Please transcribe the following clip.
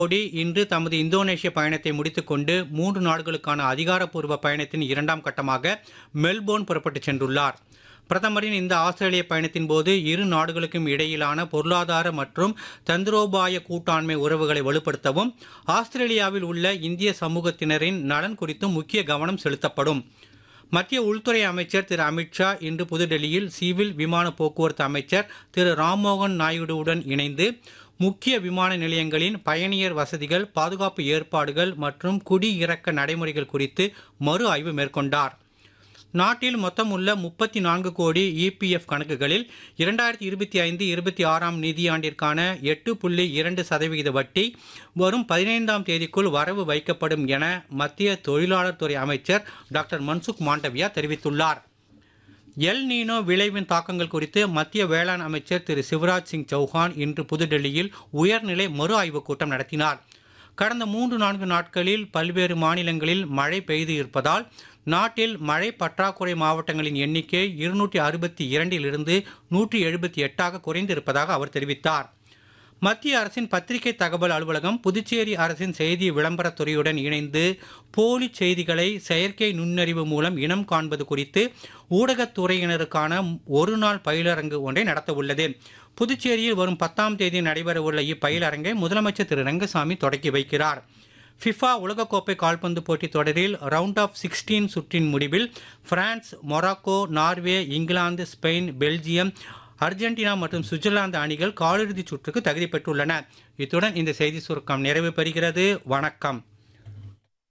மோடி இன்று தமது இந்தோனேஷிய பயணத்தை முடித்துக்கொண்டு மூன்று நாடுகளுக்கான அதிகாரப்பூர்வ பயணத்தின் இரண்டாம் கட்டமாக மெல்போர்ன் புறப்பட்டுச் சென்றுள்ளார் பிரதமரின் இந்த ஆஸ்திரேலிய பயணத்தின் போது இரு நாடுகளுக்கும் இடையிலான பொருளாதார மற்றும் தந்திரோபாய கூட்டாண்மை உறவுகளை வலுப்படுத்தவும் ஆஸ்திரேலியாவில் உள்ள இந்திய சமூகத்தினரின் நலன் குறித்தும் முக்கிய கவனம் செலுத்தப்படும் மத்திய உள்துறை அமைச்சர் திரு அமித்ஷா இன்று புதுடெல்லியில் சிவில் விமான போக்குவரத்து அமைச்சர் திரு ராம்மோகன் நாயுடுவுடன் இணைந்து முக்கிய விமான நிலையங்களின் பயணியர் வசதிகள் பாதுகாப்பு ஏற்பாடுகள் மற்றும் குடியிறக்க நடைமுறைகள் குறித்து மறு ஆய்வு மேற்கொண்டார் நாட்டில் மொத்தம் உள்ள முப்பத்தி நான்கு கோடி இபிஎஃப் கணக்குகளில் இரண்டாயிரத்தி இருபத்தி ஐந்து இருபத்தி ஆறாம் நிதியாண்டிற்கான எட்டு புள்ளி இரண்டு சதவிகித வட்டி வரும் பதினைந்தாம் தேதிக்குள் வரவு வைக்கப்படும் என மத்திய தொழிலாளர் துறை அமைச்சர் டாக்டர் மன்சுக் மாண்டவியா தெரிவித்துள்ளார் எல் நீனோ விளைவின் தாக்கங்கள் குறித்து மத்திய வேளாண் அமைச்சர் திரு சிவராஜ் சிங் சௌஹான் இன்று புதுடெல்லியில் உயர்நிலை மறு ஆய்வுக் கூட்டம் நடத்தினார் கடந்த மூன்று நான்கு நாட்களில் பல்வேறு மாநிலங்களில் மழை பெய்து இருப்பதால் நாட்டில் மழை பற்றாக்குறை மாவட்டங்களின் எண்ணிக்கை இருநூற்றி அறுபத்தி இரண்டிலிருந்து நூற்றி எழுபத்தி எட்டாக குறைந்திருப்பதாக அவர் தெரிவித்தார் மத்திய அரசின் பத்திரிகை தகவல் அலுவலகம் புதுச்சேரி அரசின் செய்தி விளம்பரத் துறையுடன் இணைந்து போலி செய்திகளை செயற்கை நுண்ணறிவு மூலம் இனம் காண்பது குறித்து ஊடகத்துறையினருக்கான ஒரு நாள் பயிலரங்கு ஒன்றை நடத்தவுள்ளது புதுச்சேரியில் வரும் பத்தாம் தேதி நடைபெறவுள்ள இப்பயிலரங்கை முதலமைச்சர் திரு ரங்கசாமி தொடக்கி வைக்கிறார் ஃபிஃபா உலகக்கோப்பை கால்பந்து போட்டித் தொடரில் ரவுண்ட் ஆஃப் சிக்ஸ்டீன் சுற்றின் முடிவில் பிரான்ஸ் மொராக்கோ நார்வே இங்கிலாந்து ஸ்பெயின் பெல்ஜியம் அர்ஜென்டினா மற்றும் சுவிட்சர்லாந்து அணிகள் காலிறுதிச் சுற்றுக்கு தகுதி பெற்றுள்ளன இத்துடன் இந்த செய்தி சுருக்கம் நிறைவு பெறுகிறது வணக்கம்